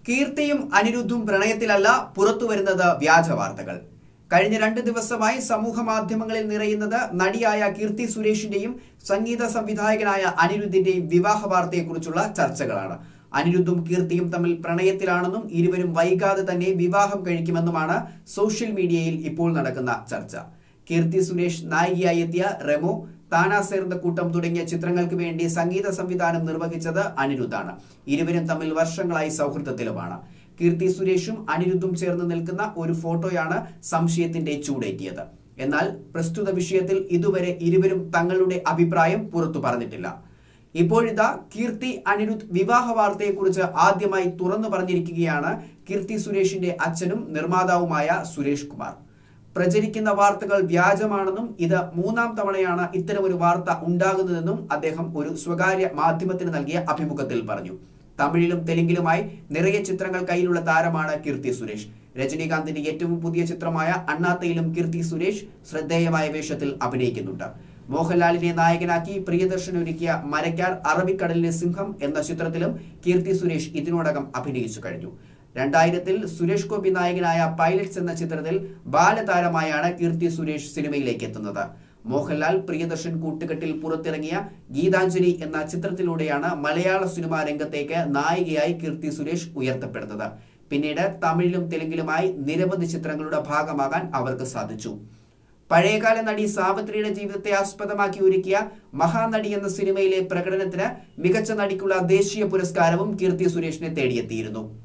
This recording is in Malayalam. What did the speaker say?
കീർത്തിയും അനിരുദ്ധും പ്രണയത്തിലല്ല പുറത്തുവരുന്നത് വ്യാജ വാർത്തകൾ കഴിഞ്ഞ രണ്ട് ദിവസമായി സമൂഹ മാധ്യമങ്ങളിൽ നിറയുന്നത് നടിയായ കീർത്തി സുരേഷിന്റെയും സംഗീത സംവിധായകനായ അനിരുദ്ധിന്റെയും വിവാഹ വാർത്തയെക്കുറിച്ചുള്ള ചർച്ചകളാണ് അനിരുദ്ധും കീർത്തിയും തമ്മിൽ പ്രണയത്തിലാണെന്നും ഇരുവരും വൈകാതെ തന്നെ വിവാഹം കഴിക്കുമെന്നുമാണ് സോഷ്യൽ മീഡിയയിൽ ഇപ്പോൾ നടക്കുന്ന ചർച്ച കീർത്തി സുരേഷ് നായികയായി എത്തിയ റെമോ താനാ സേർന്ന കൂട്ടം തുടങ്ങിയ ചിത്രങ്ങൾക്ക് വേണ്ടി സംഗീത സംവിധാനം നിർവഹിച്ചത് അനിരുദ്ധാണ് ഇരുവരും തമ്മിൽ വർഷങ്ങളായി സൗഹൃദത്തിലുമാണ് കീർത്തി സുരേഷും അനിരുദ്ധും ചേർന്ന് നിൽക്കുന്ന ഒരു ഫോട്ടോയാണ് സംശയത്തിന്റെ ചൂടേറ്റിയത് എന്നാൽ പ്രസ്തുത വിഷയത്തിൽ ഇതുവരെ ഇരുവരും തങ്ങളുടെ അഭിപ്രായം പുറത്തു പറഞ്ഞിട്ടില്ല ഇപ്പോഴിതാ കീർത്തി അനിരുദ്ധ് വിവാഹ വാർത്തയെക്കുറിച്ച് ആദ്യമായി തുറന്നു പറഞ്ഞിരിക്കുകയാണ് കീർത്തി സുരേഷിന്റെ അച്ഛനും നിർമ്മാതാവുമായ സുരേഷ് കുമാർ പ്രചരിക്കുന്ന വാർത്തകൾ വ്യാജമാണെന്നും ഇത് മൂന്നാം തവണയാണ് ഇത്തരമൊരു വാർത്ത ഉണ്ടാകുന്നതെന്നും അദ്ദേഹം ഒരു സ്വകാര്യ മാധ്യമത്തിന് നൽകിയ അഭിമുഖത്തിൽ പറഞ്ഞു തമിഴിലും തെലുങ്കിലുമായി നിറയെ ചിത്രങ്ങൾ കയ്യിലുള്ള താരമാണ് കീർത്തി സുരേഷ് രജനീകാന്തിന്റെ ഏറ്റവും പുതിയ ചിത്രമായ അണ്ണാത്തയിലും കീർത്തി സുരേഷ് ശ്രദ്ധേയമായ വേഷത്തിൽ അഭിനയിക്കുന്നുണ്ട് മോഹൻലാലിനെ നായകനാക്കി പ്രിയദർശൻ ഒരുക്കിയ മരക്കാർ അറബിക്കടലിലെ സിംഹം എന്ന ചിത്രത്തിലും കീർത്തി സുരേഷ് ഇതിനോടകം അഭിനയിച്ചു കഴിഞ്ഞു രണ്ടായിരത്തിൽ സുരേഷ് ഗോപി നായകനായ പൈലറ്റ്സ് എന്ന ചിത്രത്തിൽ ബാലതാരമായാണ് കീർത്തി സുരേഷ് സിനിമയിലേക്ക് എത്തുന്നത് മോഹൻലാൽ പ്രിയദർശൻ കൂട്ടുകെട്ടിൽ പുറത്തിറങ്ങിയ ഗീതാഞ്ജലി എന്ന ചിത്രത്തിലൂടെയാണ് മലയാള സിനിമാ രംഗത്തേക്ക് നായികയായി കീർത്തി സുരേഷ് ഉയർത്തപ്പെടുന്നത് പിന്നീട് തമിഴിലും തെലുങ്കിലുമായി നിരവധി ചിത്രങ്ങളുടെ ഭാഗമാകാൻ അവർക്ക് സാധിച്ചു പഴയകാല നടി സാവിത്രിയുടെ ജീവിതത്തെ ആസ്പദമാക്കി ഒരുക്കിയ മഹാനടി എന്ന സിനിമയിലെ പ്രകടനത്തിന് മികച്ച നടിക്കുള്ള ദേശീയ പുരസ്കാരവും കീർത്തി സുരേഷിനെ തേടിയെത്തിയിരുന്നു